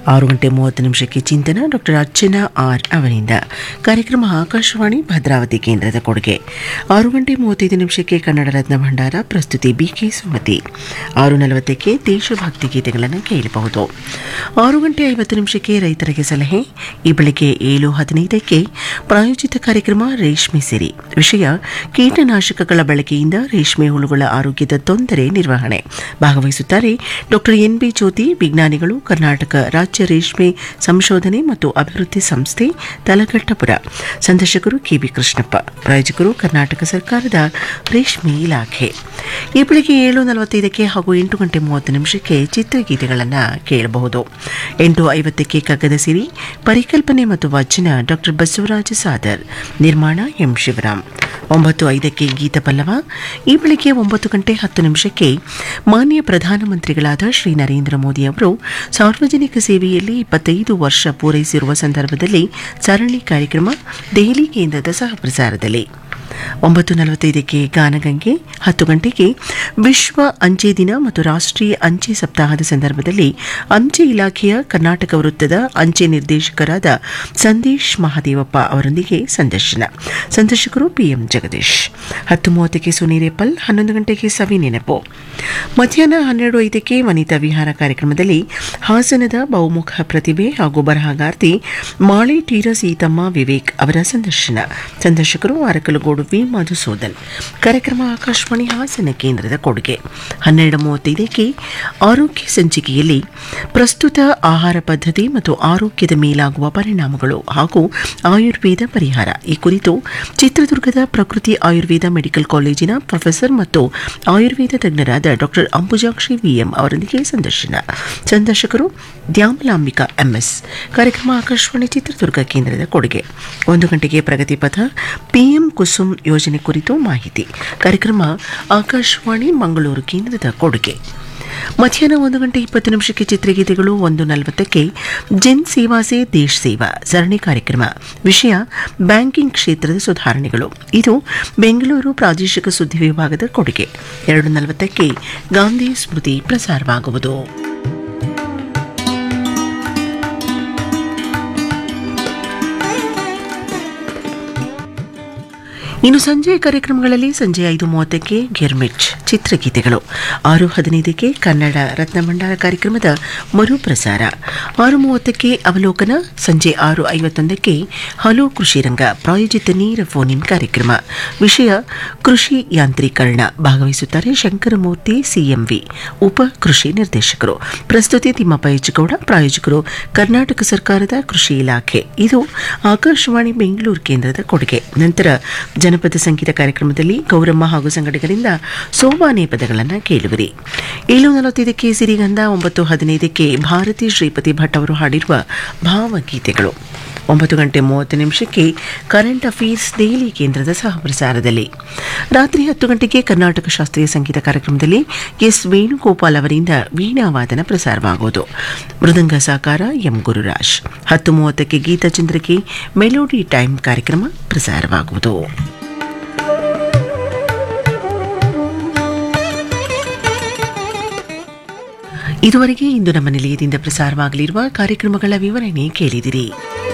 ಆರು ಗಂಟೆ ಮೂವತ್ತು ನಿಮಿಷಕ್ಕೆ ಚಿಂತನ ಡಾಕ್ಟರ್ ಅರ್ಚನಾ ಆರ್ ಅವರಿಂದ ಕಾರ್ಯಕ್ರಮ ಆಕಾಶವಾಣಿ ಭದ್ರಾವತಿ ಕೇಂದ್ರದ ಕೊಡುಗೆ ಆರು ಗಂಟೆ ಮೂವತ್ತೈದು ನಿಮಿಷಕ್ಕೆ ಕನ್ನಡ ರತ್ನ ಭಂಡಾರ ಪ್ರಸ್ತುತಿ ಬಿಕೆ ಸುಮತಿ ಆರು ನಲವತ್ತಕ್ಕೆ ದೇಶಭಕ್ತಿ ಗೀತೆಗಳನ್ನು ಕೇಳಬಹುದು ಆರು ಗಂಟೆ ಐವತ್ತು ನಿಮಿಷಕ್ಕೆ ರೈತರಿಗೆ ಸಲಹೆ ಈ ಬೆಳಗ್ಗೆ ಏಳು ಹದಿನೈದಕ್ಕೆ ಪ್ರಾಯೋಜಿತ ಕಾರ್ಯಕ್ರಮ ರೇಷ್ಮೆ ಸಿರಿ ವಿಷಯ ಕೀಟನಾಶಕಗಳ ಬಳಕೆಯಿಂದ ರೇಷ್ಮೆ ಹುಳುಗಳ ಆರೋಗ್ಯದ ತೊಂದರೆ ನಿರ್ವಹಣೆ ಭಾಗವಹಿಸುತ್ತಾರೆ ಡಾಕ್ಟರ್ ಎನ್ ಬಿ ಜ್ಯೋತಿ ವಿಜ್ಞಾನಿಗಳು ಕರ್ನಾಟಕ ರಾಜ್ಯ ರೇಷ್ಮೆ ಸಂಶೋಧನೆ ಮತ್ತು ಅಭಿವೃದ್ಧಿ ಸಂಸ್ಥೆ ತಲಘಟ್ಟಪುರ ಸಂದರ್ಶಕರು ಕೆಬಿ ಕೃಷ್ಣಪ್ಪ ಪ್ರಾಯೋಜಕರು ಕರ್ನಾಟಕ ಸರ್ಕಾರದ ರೇಷ್ಮೆ ಇಲಾಖೆ ಈ ಬೆಳಿಗ್ಗೆ ಏಳು ನಲವತ್ತೈದಕ್ಕೆ ಹಾಗೂ ಎಂಟು ಗಂಟೆ ಮೂವತ್ತು ನಿಮಿಷಕ್ಕೆ ಚಿತ್ರಗೀತೆಗಳನ್ನು ಕೇಳಬಹುದು ಎಂಟು ಐವತ್ತಕ್ಕೆ ಕಗ್ಗದ ಸಿರಿ ಪರಿಕಲ್ಪನೆ ಮತ್ತು ವಚನ ಡಾಕ್ಟರ್ ಬಸವರಾಜ ಸಾದರ್ ನಿರ್ಮಾಣ ಎಂ ಶಿವರಾಮ್ ಒಂಬತ್ತು ಐದಕ್ಕೆ ಗೀತ ಪಲ್ಲವ ಈ ಬೆಳಿಗ್ಗೆ ಒಂಬತ್ತು ಗಂಟೆ ಹತ್ತು ನಿಮಿಷಕ್ಕೆ ಮಾನ್ಯ ಪ್ರಧಾನಮಂತ್ರಿಗಳಾದ ಶ್ರೀ ನರೇಂದ್ರ ಮೋದಿ ಅವರು ಸಾರ್ವಜನಿಕ ಸೇವೆಯಲ್ಲಿ ಇಪ್ಪತ್ತೈದು ವರ್ಷ ಪೂರೈಸಿರುವ ಸಂದರ್ಭದಲ್ಲಿ ಸರಣಿ ಕಾರ್ಯಕ್ರಮ ದೆಹಲಿ ಕೇಂದ್ರದ ಸಹಪ್ರಸಾರದಲ್ಲಿ ಒಂಬತ್ತು ನಲವತ್ತೈದಕ್ಕೆ ಗಾನಗಂಗೆ ಹತ್ತು ಗಂಟೆಗೆ ವಿಶ್ವ ಅಂಚೆ ದಿನ ಮತ್ತು ರಾಷ್ಟ್ರೀಯ ಅಂಚೆ ಸಪ್ತಾಹದ ಸಂದರ್ಭದಲ್ಲಿ ಅಂಚೆ ಇಲಾಖೆಯ ಕರ್ನಾಟಕ ವೃತ್ತದ ಅಂಚೆ ನಿರ್ದೇಶಕರಾದ ಸಂದೇಶ್ ಮಹಾದೇವಪ್ಪ ಅವರೊಂದಿಗೆ ಸಂದರ್ಶನ ಸಂದರ್ಶಕರು ಪಿಎಂ ಜಗದೀಶ್ ಹತ್ತು ಮೂವತ್ತಕ್ಕೆ ಸುನೀರೇಪಲ್ ಹನ್ನೊಂದು ಗಂಟೆಗೆ ಸವಿ ನೆನಪು ಮಧ್ಯಾಹ್ನ ಹನ್ನೆರಡು ಐದಕ್ಕೆ ವನಿತಾ ವಿಹಾರ ಕಾರ್ಯಕ್ರಮದಲ್ಲಿ ಹಾಸನದ ಬಹುಮುಖ ಪ್ರತಿಭೆ ಹಾಗೂ ಬರಹಗಾರ್ತಿ ಮಾಳೆ ತೀರ ಸೀತಮ್ಮ ವಿವೇಕ್ ಅವರ ಸಂದರ್ಶನ ಸಂದರ್ಶಕರು ಅರಕಲಗೋಡು ವಿ ಮಧುಸೂದನ್ ಕಾರ್ಯಕ್ರಮ ಆಕಾಶವಾಣಿ ಹಾಸನ ಕೇಂದ್ರದ ಕೊಡುಗೆ ಹನ್ನೆರಡು ಮೂವತ್ತೈದಕ್ಕೆ ಆರೋಗ್ಯ ಸಂಚಿಕೆಯಲ್ಲಿ ಪ್ರಸ್ತುತ ಆಹಾರ ಪದ್ಧತಿ ಮತ್ತು ಆರೋಗ್ಯದ ಮೇಲಾಗುವ ಪರಿಣಾಮಗಳು ಹಾಗೂ ಆಯುರ್ವೇದ ಪರಿಹಾರ ಈ ಕುರಿತು ಚಿತ್ರದುರ್ಗದ ಪ್ರಕೃತಿ ಆಯುರ್ವೇದ ಮೆಡಿಕಲ್ ಕಾಲೇಜಿನ ಪ್ರೊಫೆಸರ್ ಮತ್ತು ಆಯುರ್ವೇದ ತಜ್ಞರಾದ ಡಾಕ್ಟರ್ ಅಂಬುಜಾಕ್ಷಿ ವಿಎಂ ಅವರೊಂದಿಗೆ ಸಂದರ್ಶನ ಸಂದರ್ಶಕರು ದ್ಯಾಮಲಾಂಬಿಕಾ ಎಂಎಸ್ ಕಾರ್ಯಕ್ರಮ ಆಕಾಶವಾಣಿ ಚಿತ್ರದುರ್ಗ ಕೇಂದ್ರದ ಕೊಡುಗೆ ಒಂದು ಗಂಟೆಗೆ ಪ್ರಗತಿ ಪಥ ಪಿಎಂ ಕುಸುಮ್ ಯೋಜನೆ ಕುರಿತು ಮಾಹಿತಿ ಕಾರ್ಯಕ್ರಮ ಆಕಾಶವಾಣಿ ಮಂಗಳೂರು ಕೇಂದ್ರದ ಕೊಡುಗೆ ಮಧ್ಯಾಹ್ನ ಒಂದು ಗಂಟೆ ಇಪ್ಪತ್ತು ನಿಮಿಷಕ್ಕೆ ಚಿತ್ರಗೀತೆಗಳು ಒಂದು ನಲವತ್ತಕ್ಕೆ ಜನ್ ಸೇವಾ ಸೇ ದೇಶ್ ಸೇವಾ ಸರಣಿ ಕಾರ್ಯಕ್ರಮ ವಿಷಯ ಬ್ಯಾಂಕಿಂಗ್ ಕ್ಷೇತ್ರದ ಸುಧಾರಣೆಗಳು ಇದು ಬೆಂಗಳೂರು ಪ್ರಾದೇಶಿಕ ಸುದ್ದಿ ವಿಭಾಗದ ಕೊಡುಗೆ ಎರಡು ನಲವತ್ತಕ್ಕೆ ಗಾಂಧಿ ಸ್ಮೃತಿ ಪ್ರಸಾರವಾಗುವುದು ಇನ್ನು ಸಂಜೆಯ ಕಾರ್ಯಕ್ರಮಗಳಲ್ಲಿ ಸಂಜೆ ಐದು ಮೂವತ್ತಕ್ಕೆ ಗಿರ್ಮಿಟ್ ಚಿತ್ರಗೀತೆಗಳು ಆರು ಹದಿನೈದಕ್ಕೆ ಕನ್ನಡ ರತ್ನಭಂಡಾರ ಕಾರ್ಯಕ್ರಮದ ಮರುಪ್ರಸಾರ ಆರು ಮೂವತ್ತಕ್ಕೆ ಅವಲೋಕನ ಸಂಜೆ ಆರು ಐವತ್ತೊಂದಕ್ಕೆ ಹಲೋ ಕೃಷಿ ರಂಗ ಪ್ರಾಯೋಜಿತ ನೇರ ಫೋನ್ ಇನ್ ಕಾರ್ಯಕ್ರಮ ವಿಷಯ ಕೃಷಿ ಯಾಂತ್ರೀಕರಣ ಭಾಗವಹಿಸುತ್ತಾರೆ ಶಂಕರಮೂರ್ತಿ ಸಿಎಂವಿ ಉಪ ಕೃಷಿ ನಿರ್ದೇಶಕರು ಪ್ರಸ್ತುತಿ ತಿಮ್ಮಪ್ಪ ಹೆಜ್ಜಗೌಡ ಪ್ರಾಯೋಜಕರು ಕರ್ನಾಟಕ ಸರ್ಕಾರದ ಕೃಷಿ ಇಲಾಖೆ ಇದು ಆಕಾಶವಾಣಿ ಬೆಂಗಳೂರು ಕೇಂದ್ರದ ಕೊಡುಗೆ ನಂತರ ಜನಪದ ಸಂಗೀತ ಕಾರ್ಯಕ್ರಮದಲ್ಲಿ ಗೌರಮ್ಮ ಹಾಗೂ ಸಂಘಟಕರಿಂದ ಸೋಮಾನೆ ಪದಗಳನ್ನು ಕೇಳುವಿರಿ ಏಳು ನಲವತ್ತೈದಕ್ಕೆ ಸಿರಿಗಂಧ ಒಂಬತ್ತು ಹದಿನೈದಕ್ಕೆ ಭಾರತಿ ಶ್ರೀಪತಿ ಭಟ್ ಅವರು ಹಾಡಿರುವ ಭಾವಗೀತೆಗಳು ಒಂಬತ್ತು ಗಂಟೆ ಮೂವತ್ತು ನಿಮಿಷಕ್ಕೆ ಕರೆಂಟ್ ಅಫೇರ್ಸ್ ದೆಹಲಿ ಕೇಂದ್ರದ ಸಹಪ್ರಸಾರದಲ್ಲಿ ರಾತ್ರಿ ಹತ್ತು ಗಂಟೆಗೆ ಕರ್ನಾಟಕ ಶಾಸ್ತ್ರೀಯ ಸಂಗೀತ ಕಾರ್ಯಕ್ರಮದಲ್ಲಿ ಎಸ್ ವೇಣುಗೋಪಾಲ್ ಅವರಿಂದ ವೀಣಾವಾದನ ಪ್ರಸಾರವಾಗುವುದು ಮೃದಂಗ ಸಾಕಾರ ಎಂ ಗುರುರಾಜ್ ಹತ್ತು ಮೂವತ್ತಕ್ಕೆ ಗೀತಚಂದ್ರಕ್ಕೆ ಮೆಲೋಡಿ ಟೈಮ್ ಕಾರ್ಯಕ್ರಮ ಪ್ರಸಾರವಾಗುವುದು ಇದುವರೆಗೆ ಇಂದು ನಮ್ಮ ನಿಲಯದಿಂದ ಪ್ರಸಾರವಾಗಲಿರುವ ಕಾರ್ಯಕ್ರಮಗಳ ವಿವರಣೆ ಕೇಳಿದಿರಿ